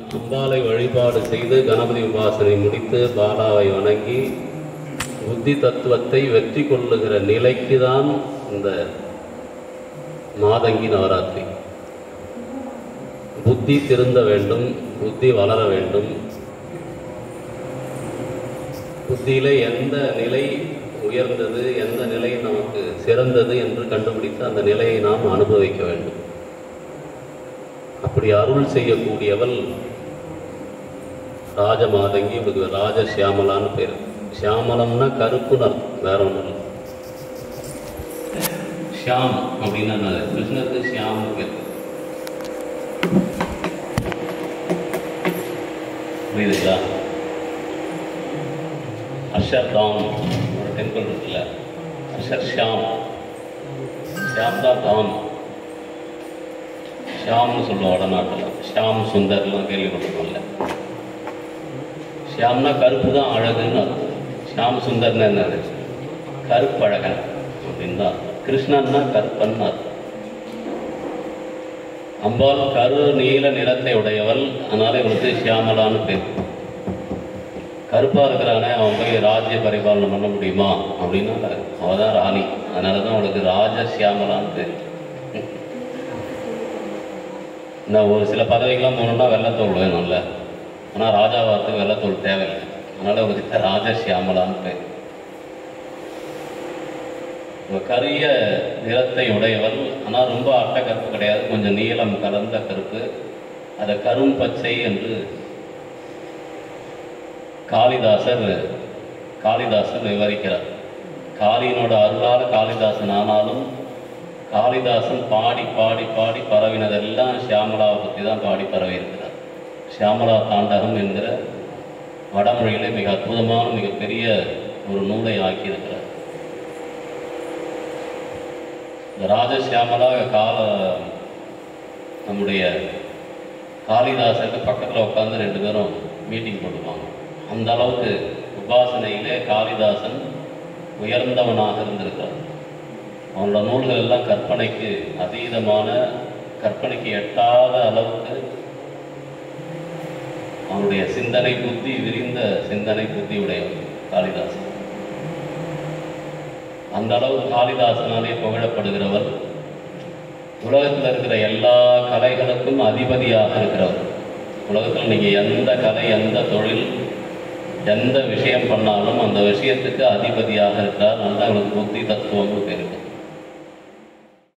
அம்பாளை வழிபாடு செய்து கணபதி உபாசனை முடித்து பாலாவை வணங்கி புத்தி தத்துவத்தை வெற்றி கொள்ளுகிற நிலைக்கு தான் இந்த மாதங்கி நவராத்திரி புத்தி திருந்த வேண்டும் புத்தி வளர வேண்டும் புத்தியில எந்த நிலை உயர்ந்தது எந்த நிலை நமக்கு சிறந்தது என்று கண்டுபிடித்து அந்த நிலையை நாம் அனுபவிக்க வேண்டும் அப்படி அருள் செய்யக்கூடியவள் ராஜமாதங்கி இவளுக்கு ராஜ சியாமலான்னு பேர் சியாமலம்னா கருப்புன்னு அர்த்தம் வேற ஒன்றும் இல்லை ஷியாம் அப்படின்னா என்னது? கிருஷ்ணருக்கு ஷியாம்னு பேர் புரியுதுங்களா அஷர் தாம் ஒரு டெம்பிள் இருக்குல்ல அஷர் ஷியாம் ஷியாம் தான் தாம் ஷியாம்னு சொல்லுவோம் வடநாட்டில் ஷியாம் சுந்தர்லாம் கேள்விப்பட்டிருக்கோம்ல ஷியாம்னா கருப்பு தான் அழகுன்னு அர்த்தம் ஷியாம் சுந்தர்னா என்னது கருப்பழகன் அப்படின்னு தான் அர்த்தம். கிருஷ்ணன்னா கருப்பன் அர்த்தம் அம்பாள் கரு நீல நிறத்தை உடையவள் அதனால இவளுக்கு ஷியாமலான்னு பேர் கருப்பா இருக்கிறானே அவன் போய் ராஜ்ய பரிபாலனை பண்ண முடியுமா அப்படின்னா அவள் தான் ராணி அதனால தான் அவளுக்கு ராஜ சியாமலான்னு பேர் நான் ஒரு சில பதவிக்கெல்லாம் போகணுன்னா வெள்ளத்தோல் வேணும்ல ஆனால் ராஜாவாரத்துக்கு வெள்ளத்தோல் தேவையில்லை அதனால அவருக்கு ராஜ சியாமலான்னு பேர் இவ கரிய நிறத்தை உடையவள் ஆனால் ரொம்ப அட்ட கருப்பு கிடையாது கொஞ்சம் நீலம் கலந்த கருப்பு அதை கரும் பச்சை என்று காளிதாசர் காளிதாசர் விவரிக்கிறார் காளியினோட அருளால் காளிதாசன் ஆனாலும் காளிதாசன் பாடி பாடி பாடி பரவினதெல்லாம் ஷியாமலாவை பற்றி தான் பாடி பரவி இருக்கிறார் ஷியாமலா தாண்டகம் என்கிற வடமொழியிலே மிக அற்புதமான மிகப்பெரிய ஒரு நூலை ஆக்கியிருக்கிறார் இந்த ராஜசியாமலா கால நம்முடைய காளிதாசருக்கு பக்கத்தில் உட்காந்து ரெண்டு பேரும் மீட்டிங் போட்டுப்பாங்க அந்த அளவுக்கு உபாசனையிலே காளிதாசன் உயர்ந்தவனாக இருந்திருக்கிறார் அவனோட நூல்கள் எல்லாம் கற்பனைக்கு அதீதமான கற்பனைக்கு எட்டாத அளவுக்கு அவனுடைய சிந்தனை புத்தி விரிந்த சிந்தனை புத்தி உடையவன் காளிதாசன் அந்த அளவு காளிதாசனாலே புகழப்படுகிறவர் உலகத்தில் இருக்கிற எல்லா கலைகளுக்கும் அதிபதியாக இருக்கிறவர் உலகத்தில் நீங்கள் எந்த கலை எந்த தொழில் எந்த விஷயம் பண்ணாலும் அந்த விஷயத்துக்கு அதிபதியாக இருக்கிறார் நல்லா அவனுக்கு புத்தி தத்துவம்னு பேர் இருக்கு